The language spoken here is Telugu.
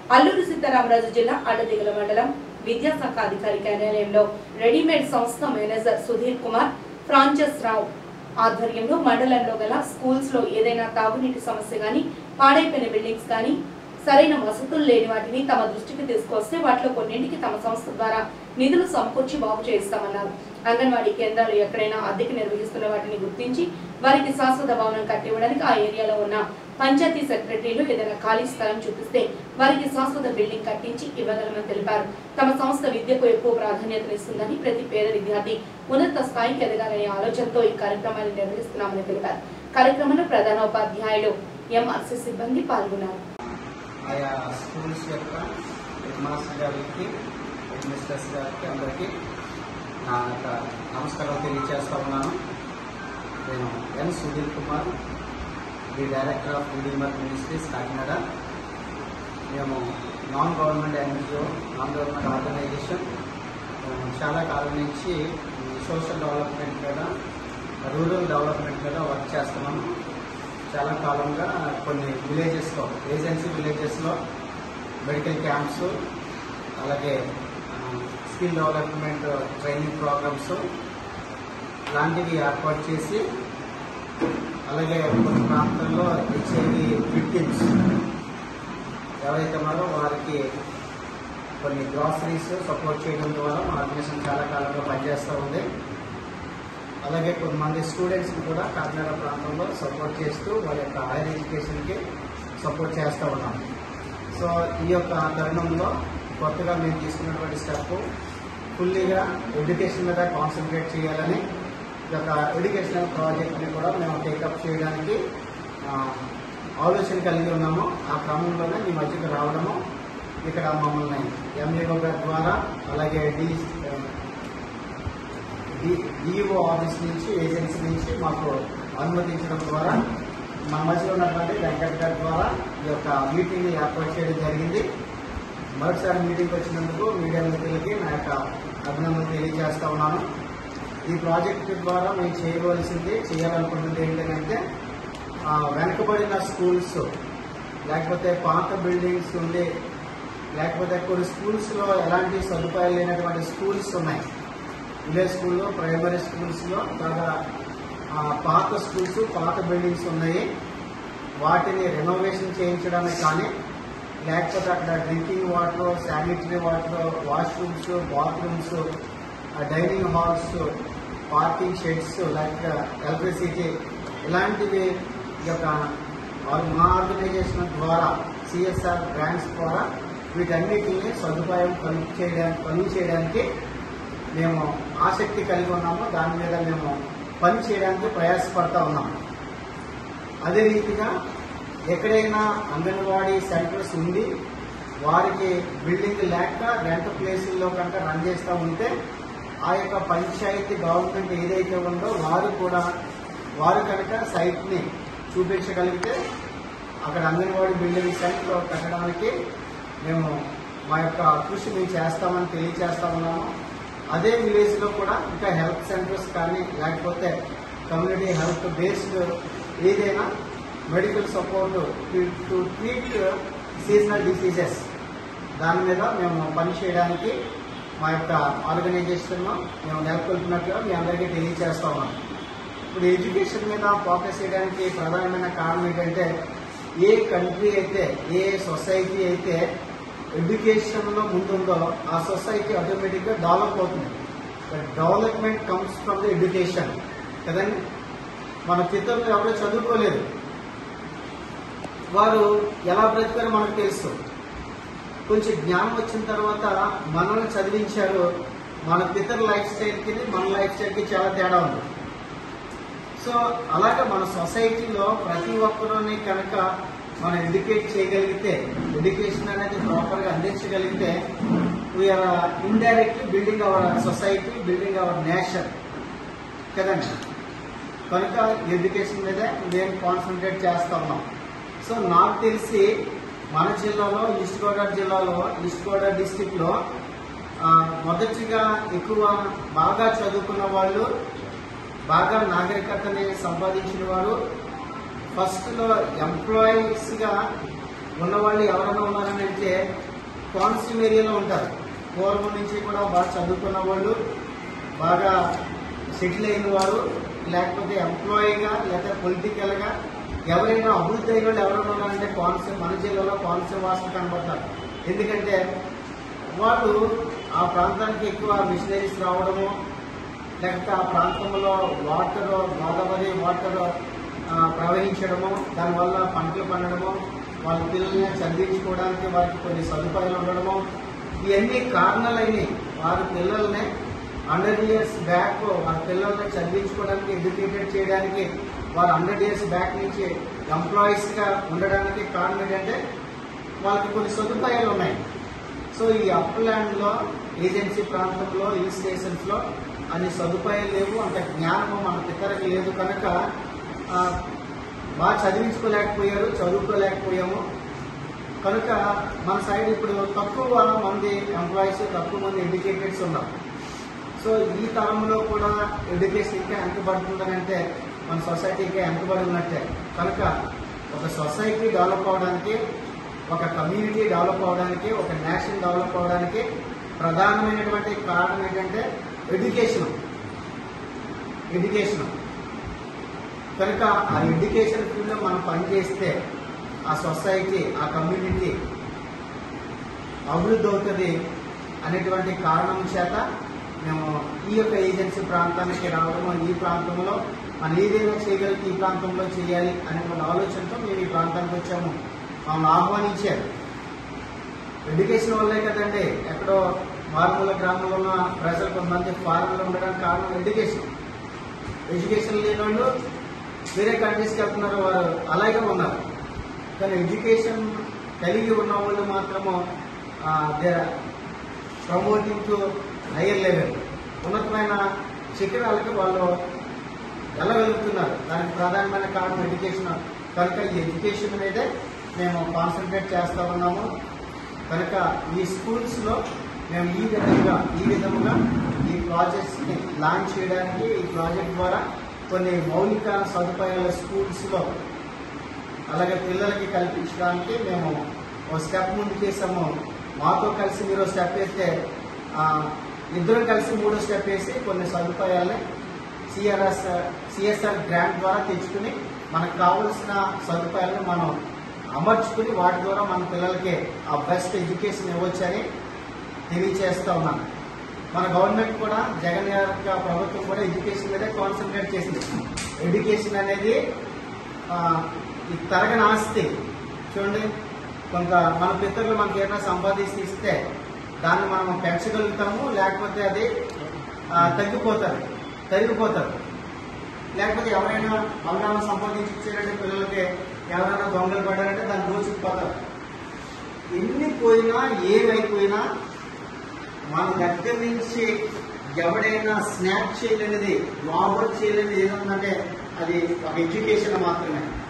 అల్లూరు సీతారామరాజు జిల్లా అడ్డదిగల మండలం విద్యాశాఖ అధికారి కార్యాలయంలో రెడీమేడ్ సంస్థ మేనేజర్ సుధీర్ కుమార్ ఫ్రాంచస్ రావు ఆధ్వర్యంలో మండలంలో గల స్కూల్స్ లో ఏదైనా తాగునీటి సమస్య గాని పాడైపోయిన బిల్డింగ్స్ కానీ సరైన వసతులు లేని వాటిని తమ దృష్టికి తీసుకొస్తే వాటిలో కొన్నింటికి తమ సంస్థ ద్వారా నిధులు సమకూర్చి బాగు చేయిస్తామన్నారు అంగన్వాడీ కేంద్రాలు ఎక్కడైనా అద్దెకి నిర్వహిస్తున్న వాటిని గుర్తించి వారికి శాశ్వత భవనం కట్టివ్వడానికి ఆ ఏరియాలో ఉన్న పంచాయతీ సెక్రటరీలు ఏదైనా ఖాళీ స్థలం చూపిస్తే వారికి శాశ్వత బిల్డింగ్ కట్టించి ఇవ్వగలమని తెలిపారు తమ సంస్థ విద్యకు ఎక్కువ ప్రాధాన్యతనిస్తుందని ప్రతి పేద విద్యార్థి ఉన్నత స్థాయికి ఎదగాలనే ఆలోచనతో ఈ కార్యక్రమాన్ని నిర్వహిస్తున్నామని తెలిపారు కార్యక్రమంలో ప్రధానోపాధ్యాయులు ఎంఆర్సీ సిబ్బంది పాల్గొన్నారు ఆయా స్కూల్స్ యొక్క హెడ్ మాస్టర్ గారికి హెడ్ మిస్టర్స్ గారికి అందరికీ నా యొక్క నమస్కారం తెలియజేస్తా ఉన్నాను నేను N Sudhir Kumar the director of redeemer ministries Kakinada మేము non government NGO non government organisation మేము చాలా కాలం నుంచి సోషల్ డెవలప్మెంట్ మీద రూరల్ డెవలప్మెంట్ మీద వర్క్ చేస్తున్నాము చాలా కాలంగా కొన్ని విలేజెస్లో ఏజెన్సీ విలేజెస్లో మెడికల్ క్యాంప్స్ అలాగే స్కిల్ డెవలప్మెంట్ ట్రైనింగ్ ప్రోగ్రామ్స్ లాంటివి ఏర్పాటు చేసి అలాగే కొన్ని ప్రాంతాల్లో హెచ్ఐవి విక్టిమ్స్ ఎవరైతే ఉన్నారో వారికి కొన్ని గ్రాసరీస్ సపోర్ట్ చేయడం ద్వారా మా ఆర్గనైజేషన్ చాలా కాలంగా పనిచేస్తూ ఉంది అలాగే కొంతమంది స్టూడెంట్స్కి కూడా కాకినాడ ప్రాంతంలో సపోర్ట్ చేస్తూ వాళ్ళ యొక్క హైయర్ ఎడ్యుకేషన్కి సపోర్ట్ చేస్తూ ఉన్నాం సో ఈ యొక్క తరుణంలో కొత్తగా మేము తీసుకున్నటువంటి స్టెప్ ఫుల్లీగా ఎడ్యుకేషన్ మీద కాన్సన్ట్రేట్ చేయాలని ఈ యొక్క ఎడ్యుకేషనల్ ప్రాజెక్ట్ని కూడా మేము టేకప్ చేయడానికి ఆ, ఆలోచన కలిగి ఉన్నాము ఆ క్రమంలోనే మీ మధ్యకు రావడము ఇక్కడ మమ్మల్ని ఎంఈఓ గారి ద్వారా అలాగే డి డిఈఓ ఆఫీస్ నుంచి ఏజెన్సీ నుంచి మాకు అనుమతించడం ద్వారా మా మధ్యలో ఉన్నటువంటి వెంకట్ గారి ద్వారా ఈ యొక్క మీటింగ్ ఏర్పాటు చేయడం జరిగింది మరొకసారి మీటింగ్ వచ్చినందుకు మీడియా మిత్రులకి నా యొక్క అభినందనలు తెలియజేస్తా ఉన్నాను ఈ ప్రాజెక్ట్ ద్వారా మేము చేయవలసింది చేయాలనుకుంటుంది ఏంటంటే ఆ, వెనకబడిన స్కూల్స్ లేకపోతే పాత బిల్డింగ్స్ ఉండి లేకపోతే కొన్ని స్కూల్స్లో ఎలాంటి సదుపాయాలు లేనటువంటి స్కూల్స్ ఉన్నాయి విలేజ్ స్కూల్లో ప్రైమరీ స్కూల్స్లో బాగా ఆ, పాత స్కూల్స్ పాత బిల్డింగ్స్ ఉన్నాయి వాటిని రెనోవేషన్ చేయించడానికి కానీ లేకపోతే అక్కడ drinking water sanitary water washrooms bathrooms dining halls parking sheds like electricity ఇలాంటివి ఈ యొక్క ఆర్- మా ఆర్గనైజేషన్ ద్వారా సిఎస్ఆర్ గ్రాంట్స్ ద్వారా వీటన్నిటిని సదుపాయం కలుగు చేయడానికి కలుగు చేయడానికి మేము ఆసక్తి కలిగి ఉన్నాము దాని మీద మేము పని చేయడానికి ప్రయాసపడతా ఉన్నాము అదే రీతిగా ఎక్కడైనా అంగన్వాడీ సెంటర్స్ ఉండి వారికి బిల్డింగ్ లేక రెంట్ ప్లేసుల్లో కనుక రన్ చేస్తూ ఉంటే ఆ యొక్క పంచాయతీ గవర్నమెంట్ ఏదైతే ఉందో వారు కూడా వారు కనుక సైట్ని చూపించగలిగితే అక్కడ అంగన్వాడీ బిల్డింగ్ సెంటర్ కట్టడానికి మేము మా యొక్క కృషి మేము చేస్తామని తెలియజేస్తా ఉన్నాము అదే విలేజ్లో కూడా ఇంకా హెల్త్ సెంటర్స్ కానీ లేకపోతే కమ్యూనిటీ హెల్త్ బేస్డ్ ఏదైనా medical support to treat seasonal diseases దాని మీద మేము పని చేయడానికి మా యొక్క ఆర్గనైజేషన్లో మేము నెలకొల్పినట్లుగా మీ అందరికీ తెలియజేస్తా ఉన్నాం ఇప్పుడు ఎడ్యుకేషన్ మీద ఫోకస్ చేయడానికి ప్రధానమైన కారణం ఏంటంటే ఏ కంట్రీ అయితే ఏ సొసైటీ అయితే ఎడ్యుకేషన్లో ముందుందో ఆ సొసైటీ ఆటోమేటిక్గా డెవలప్ అవుతుంది development comes from the education కదండి మన పితరులు ఎవరో చదువుకోలేదు వారు ఎలా బ్రతికారో మనకు తెలుసు కొంచెం జ్ఞానం వచ్చిన తర్వాత మనల్ని చదివించారు మన పితర్ లైఫ్ స్టైల్కి మన లైఫ్ స్టైల్కి చాలా తేడా ఉంది సో అలాగే మన సొసైటీలో ప్రతి ఒక్కరిని కనుక మనం ఎడ్యుకేట్ చేయగలిగితే ఎడ్యుకేషన్ అనేది ప్రాపర్గా అందించగలిగితే we are indirectly building our society building our nation కదండి కనుక ఎడ్యుకేషన్ మీద మేము కాన్సన్ట్రేట్ చేస్తా ఉన్నాం సో నాకు తెలిసి మన జిల్లాలో ఈస్ట్ గోదావరి జిల్లాలో ఈస్ట్ గోదావరి డిస్టిక్లో మొదటిగా ఎక్కువ బాగా చదువుకున్న వాళ్ళు బాగా నాగరికతని సంపాదించిన వారు ఫస్ట్లో ఎంప్లాయీస్గా ఉన్నవాళ్ళు ఎవరైనా ఉన్నారని అంటే కోనసీమ ఏరియాలో ఉంటారు పూర్వం నుంచి కూడా బాగా చదువుకున్న వాళ్ళు బాగా సెటిల్ అయిన వారు లేకపోతే ఎంప్లాయీగా లేదా పొలిటికల్గా ఎవరైనా అభివృద్ధి అయిన వాళ్ళు ఎవరైనా ఉన్నారంటే కోనసీమ మన జిల్లాలో కోనసీమ వాసులు కనబడతారు ఎందుకంటే వాళ్ళు ఆ ప్రాంతానికి ఎక్కువ మిషనరీస్ రావడము లేకపోతే ఆ ప్రాంతంలో వాటర్ గోదావరి వాటర్ ఆ, ప్రవహించడము దానివల్ల పంటలు పండడము వాళ్ళ పిల్లల్ని చదివించుకోవడానికి వారికి కొన్ని సదుపాయాలు ఉండడము ఇవన్నీ కారణాలైనవి వారి పిల్లల్ని హండ్రెడ్ ఇయర్స్ బ్యాక్ వారి పిల్లల్ని చదివించుకోవడానికి ఎడ్యుకేటెడ్ చేయడానికి వారు హండ్రెడ్ ఇయర్స్ బ్యాక్ నుంచి ఎంప్లాయీస్గా ఉండడానికి కారణం ఏంటంటే వాళ్ళకి కొన్ని సదుపాయాలు ఉన్నాయి సో ఈ అప్లాండ్ లో ఏజెన్సీ ప్రాంతంలో హిల్ స్టేషన్స్ లో అన్ని సదుపాయాలు లేవు అంత జ్ఞానము మన పితరకు లేదు కనుక ఆ, బాగా చదివించుకోలేకపోయారు చదువుకోలేకపోయాము కనుక మన సైడ్ ఇప్పుడు తక్కువ మంది ఎంప్లాయీస్ తక్కువ మంది ఎడ్యుకేటెడ్స్ ఉన్నారు సో ఈ తరంలో కూడా ఎడ్యుకేషన్ ఇంకా వెనకబడుతుందని అంటే మన సొసైటీకి వెనకబడి ఉన్నట్టే కనుక ఒక సొసైటీ డెవలప్ అవడానికి ఒక కమ్యూనిటీ డెవలప్ అవడానికి ఒక నేషన్ డెవలప్ అవడానికి ప్రధానమైనటువంటి కారణం ఏంటంటే ఎడ్యుకేషన్ ఎడ్యుకేషన్ కనుక ఆ ఎడ్యుకేషన్ ఫీల్డ్లో మనం పనిచేస్తే ఆ సొసైటీ ఆ కమ్యూనిటీ అభివృద్ధి అవుతుంది అనేటువంటి కారణం చేత మేము ఈ యొక్క ఏజెన్సీ ప్రాంతానికి రావడం ఈ ప్రాంతంలో మనం ఏదైనా చేయగలిగితే ఈ ప్రాంతంలో చేయాలి అనేటువంటి ఆలోచనతో మేము ఈ ప్రాంతానికి వచ్చాము మమ్మల్ని ఆహ్వానించారు ఎడ్యుకేషన్ వల్లే కదండి ఎక్కడో మారుమూల గ్రామంలో ఉన్న ప్రజలు కొంతమంది ఫారెన్లో ఉండడానికి కారణం ఎడ్యుకేషన్ ఎడ్యుకేషన్ లేని వాళ్ళు వేరే కంట్రీస్కి వెళ్తున్నారు వారు అలాగే ఉన్నారు కానీ ఎడ్యుకేషన్ కలిగి ఉన్న వాళ్ళు మాత్రము they promoting to higher level ఉన్నతమైన శిఖరాలకి వాళ్ళు వెళ్ళగలుగుతున్నారు దానికి ప్రధానమైన కారణం ఎడ్యుకేషన్ కనుక ఈ ఎడ్యుకేషన్ మీదే మేము కాన్సన్ట్రేట్ చేస్తూ ఉన్నాము కనుక ఈ స్కూల్స్లో మేము ఈ విధంగా ఈ విధముగా ఈ ప్రాజెక్ట్స్ని లాంచ్ చేయడానికి ఈ ప్రాజెక్ట్ ద్వారా కొన్ని మౌలిక సదుపాయాల స్కూల్స్లో అలాగే పిల్లలకి కల్పించడానికి మేము ఒక స్టెప్ ముందు చేసాము మాతో కలిసి మీరు స్టెప్ వేస్తే ఆ, ఇద్దరం కలిసి మూడో స్టెప్ వేసి కొన్ని సదుపాయాలని సిఆర్ఎస్ సిఎస్ఆర్ గ్రాంట్ ద్వారా తెచ్చుకుని మనకు కావలసిన సదుపాయాలను మనం అమర్చుకుని వాటి ద్వారా మన పిల్లలకి ఆ బెస్ట్ ఎడ్యుకేషన్ ఇవ్వచ్చని తెలియచేస్తా ఉన్నాను మన గవర్నమెంట్ కూడా జగన్ గారి యొక్క ప్రభుత్వం కూడా ఎడ్యుకేషన్ మీదే కాన్సన్ట్రేట్ చేసింది ఎడ్యుకేషన్ అనేది ఆ, ఈ తరగని ఆస్తి చూడండి కొంత మన పితరులు మనకి ఏదైనా సంపాదిస్తే ఇస్తే దాన్ని మనం పెంచగలుగుతాము లేకపోతే అది ఆ, తగ్గిపోతారు తరిగిపోతారు లేకపోతే ఎవరైనా అవగాహన సంపాదించి ఇచ్చారంటే పిల్లలకి ఎవరైనా దొంగలు పడారంటే దాన్ని దోచుకుపోతారు ఎన్ని పోయినా ఏమైపోయినా మన దగ్గర నుంచి ఎవడైనా స్నాప్ చేయలేనిది వాబర్ చేయలేనిది ఏదంటే అది ఒక ఎడ్యుకేషన్ మాత్రమే